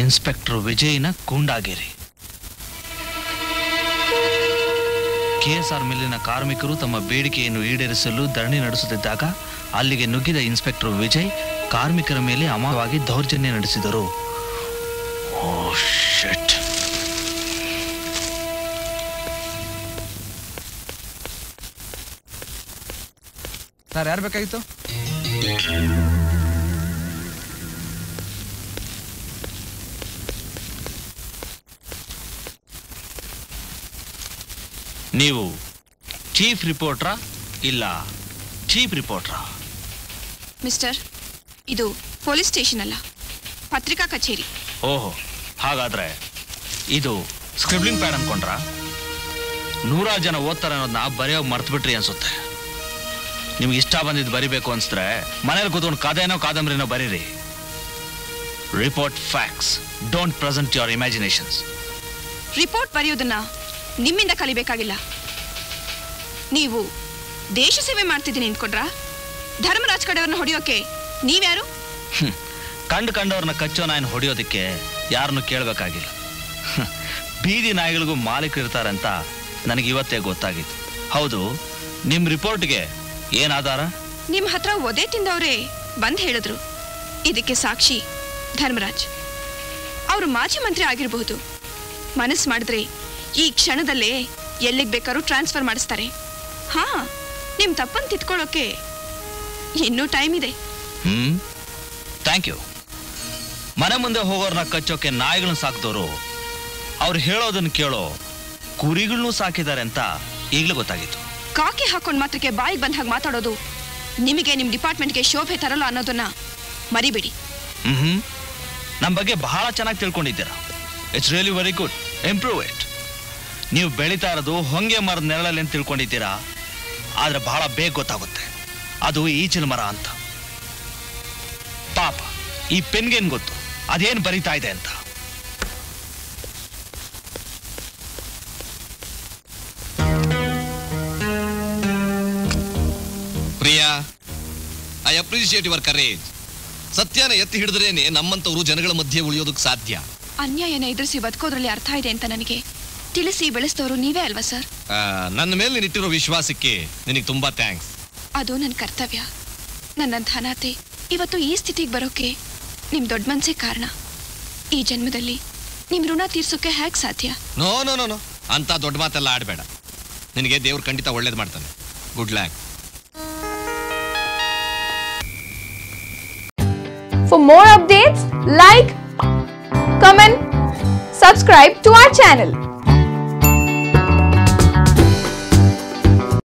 Inspector ವಿಜಯ್ನ ಗೂಂಡಾಗಿರಿ KSR ಮಿಲ್ಲಿನ ಕಾರ್ಮಿಕರು ತಮ್ಮ ಬೇಡಿಕೆಯನ್ನು ಈಡೇರಿಸಲು ಧರಣಿ ನಡೆಸುತ್ತಿದ್ದಾಗ ಅಲ್ಲಿಗೆ ನುಗ್ಗಿದ ಇನ್ಸ್ಪೆಕ್ಟರ್ ವಿಜಯ್ ಕಾರ್ಮಿಕರ ಮೇಲೆ ಅಮಾವಾಗಿ ದೌರ್ಜನ್ಯ ನಡೆಸಿದರು ಓ ಶಿಟ್ ಸರ್ ಯಾರು ಬೇಕಾಗಿತ್ತು ನೀವು ಚೀಫ್ ರಿಪೋರ್ಟ್ರಾ ಇಲ್ಲ ಚೀಫ್ ರಿಪೋರ್ಟ್ರಾ ಮಿಸ್ಟರ್ ಇದು ಪೊಲೀಸ್ ಸ್ಟೇಷನ್ ಅಲ್ಲ ಪತ್ರಿಕಾ ಕಚೇರಿ ಓಹೋ ಹಾಗಾದ್ರೆ ಇದು ಸ್ಕ್ರಿಬ್ಲಿಂಗ್ ಪ್ಯಾಡ್ ಅನ್ಕೊಂಡ್ರ ನೂರಾರು ಜನ ಓದ್ತಾರೆ ಅನ್ನೋದನ್ನ ಬರೆಯೋಗಿ ಮರ್ತ್ಬಿಟ್ರಿ ಅನ್ಸುತ್ತೆ ನಿಮ್ಗೆ ಇಷ್ಟ ಬಂದಿದ್ದು ಬರಿಬೇಕು ಅನ್ಸಿದ್ರೆ ಮನೇಲಿ ಕೂತ್ಕೊಂಡು ಕಥೆನೋ ಕಾದಂಬರಿನೋ ಬರೀರಿ report facts don't present your imaginations report ಬರೆಯೋದನ್ನ ನಿಮ್ಮಿಂದ ಕಲಿಬೇಕಾಗಿಲ್ಲ ನೀವು ದೇಶ ಸೇವೆ ಮಾಡ್ತಿದ್ದೀನಿ ನಿಂತ್ಕೊಂಡ್ರಾ ಧರ್ಮರಾಜ್ ಕಡೆಯವ್ರನ್ನ ಹೊಡೆಯೋಕೆ ನೀವ್ಯಾರು ಕಂಡು ಕಂಡವ್ರನ್ನ ಕಚ್ಚೋ ನಾಯಿನ ಹೊಡೆಯೋದಕ್ಕೆ ಯಾರನ್ನು ಕೇಳಬೇಕಾಗಿಲ್ಲ ಬೀದಿ ನಾಯಿಗಳಿಗೂ ಮಾಲೀಕರು ಇರ್ತಾರೆ ಅಂತ ನನಗೆ ಇವತ್ತೇ ಗೊತ್ತಾಗಿತ್ತು ಹೌದು ನಿಮ್ಮ ರಿಪೋರ್ಟ್ಗೆ ಏನು ಆಧಾರ ನಿಮ್ ಹತ್ರ ಒದೆ ತಿಂದವ್ರೆ ಬಂದ್ ಹೇಳಿದ್ರು ಇದಕ್ಕೆ ಸಾಕ್ಷಿ ಧರ್ಮರಾಜ್ ಅವರು ಮಾಜಿ ಮಂತ್ರಿ ಆಗಿರಬಹುದು ಮನಸ್ಸು ಮಾಡಿದ್ರೆ ಈ ಕ್ಷಣದಲ್ಲೇ ಎಲ್ಲಿಗೆ ಬೇಕಾದ್ರೂ ಟ್ರಾನ್ಸ್ಫರ್ ಮಾಡಿಸ್ತಾರೆ ಹಾ ನಿಮ್ ತಪ್ಪನ್ ತಿದ್ಕೊಳ್ಳೋಕೆ ಇನ್ನೂ ಟೈಮ್ ಇದೆ ಹ್ಮ್ ಥ್ಯಾಂಕ್ ಯು ಮನೆ ಮುಂದೆ ಹೋಗೋರ್ನ ಕಚ್ಚೋಕೆ ನಾಯಿಗಳನ್ನ ಸಾಕಿದವರು ಅವ್ರು ಹೇಳೋದನ್ನ ಕೇಳೋ ಕುರಿಗಳನ್ನೂ ಸಾಕಿದ್ದಾರೆ ಅಂತ ಈಗಲೂ ಗೊತ್ತಾಗಿತ್ತು ಕಾಕಿ ಹಾಕೊಂಡ್ ಮಾತ್ರಕ್ಕೆ ಬಾಯಿಗೆ ಬಂದ ಹಾಗೆ ಮಾತಾಡೋದು ನಿಮಗೆ ನಿಮ್ ಡಿಪಾರ್ಟ್ಮೆಂಟ್ಗೆ ಶೋಭೆ ತರಲ್ಲ ಅನ್ನೋದನ್ನ ಮರಿಬೇಡಿ ಹ್ಮ್ ನಮ್ಮ ಬಗ್ಗೆ ಬಹಳ ಚೆನ್ನಾಗಿ ತಿಳ್ಕೊಂಡಿದ್ದೀರಾ it's really very good improve it ನೀವು ಬೆಳೀತಾ ಇರೋದು ಹೊಂಗೆ ಮರದ ನೆರಳಲ್ಲಿ ಅಂತ ತಿಳ್ಕೊಂಡಿದ್ದೀರಾ ಆದ್ರೆ ಬಹಳ ಬೇಗ ಗೊತ್ತಾಗುತ್ತೆ ಅದು ಈಚಿನ ಮರ ಅಂತ ಪಾಪ ಈ ಪೆನ್ಗೇನ್ ಗೊತ್ತು ಅದೇನು ಬರಿತಾ ಇದೆ ಅಂತ Priya I appreciate your courage ಸತ್ಯನ ಎತ್ತಿ ಹಿಡಿದ್ರೇನೆ ನಮ್ಮಂತವರು ಜನಗಳ ಮಧ್ಯೆ ಉಳಿಯೋದಕ್ಕೆ ಸಾಧ್ಯ ಅನ್ಯಾಯನ ಎದುರಿಸಿ ಬದುಕೋದ್ರಲ್ಲಿ ಅರ್ಥ ಇದೆ ಅಂತ ನನಗೆ ತಿಳಿಸಿ ಬೆಳೆಸಿದವರು ನೀವೇ ಅಲ್ವಾ ಸರ್ ಆ, ನನ್ನ ಮೇಲೆ ನೀನಿಟ್ಟಿರೋ ವಿಶ್ವಾಸಕ್ಕೆ ನಿನಗೆ ತುಂಬಾ ಥ್ಯಾಂಕ್ಸ್ ಅದು ನನ್ನ ಕರ್ತವ್ಯ ನನ್ನಂಥ ಅನಾಥೆ ಇವತ್ತು ಈ ಸ್ಥಿತಿಗೆ ಬರೋಕೆ ನಿಮ್ ದೊಡ್ಡ ಮನ್ಸೇ ಕಾರಣ ಈ ಜನ್ಮದಲ್ಲಿ ನಿಮ್ ಋಣ ತೀರ್ಸೋಕೆ ಹೇಗೆ ಸಾಧ್ಯ ನೋ ನೋ ನೋ ನೋ ಅಂತ ದೊಡ್ಡ ಮಾತೆಲ್ಲ ಆಡಬೇಡ ನಿನಗೆ ದೇವ್ರು ಖಂಡಿತ ಒಳ್ಳೇದು ಮಾಡ್ತಾನೆ good luck For more updates, like, comment, subscribe to our channel.